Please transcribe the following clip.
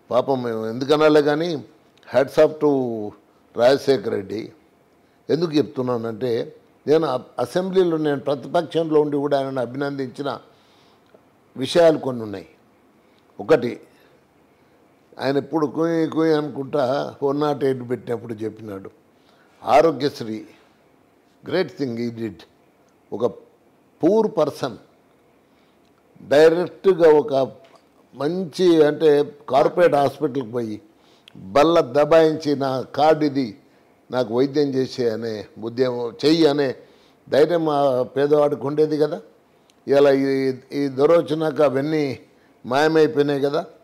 పాపం మేము ఎందుకనాలే కానీ hats off to Rajasekhara Reddy ఎందుకు చెప్తున్నానంటే నేను అ- అసెంబ్లీలో నేను ప్రతిపక్షంలో ఉండి కూడా ఆయనను అభినందించిన విషయాలు కొన్ని ఉన్నాయి ఒకటి ఆయన ఎప్పుడు కుయ్ కుయ్ అనుకుంటా వన్ నాట్ ఎయిట్ పెట్టినప్పుడు చెప్పినాడు Aarogyasri great thing he did ఒక పూర్ పర్సన్ డైరెక్ట్గా ఒక మంచి అంటే కార్పొరేట్ హాస్పిటల్కి పోయి బల్ల దబాయించి నా కార్డు ఇది నాకు వైద్యం చేసే అనే ఉద్యమం చెయ్యి అనే ధైర్యం ఆ పేదవాడికి ఉండేది కదా ఇలా ఈ ఈ దొర వచ్చినాక అవన్నీ మాయమైపోయినాయి కదా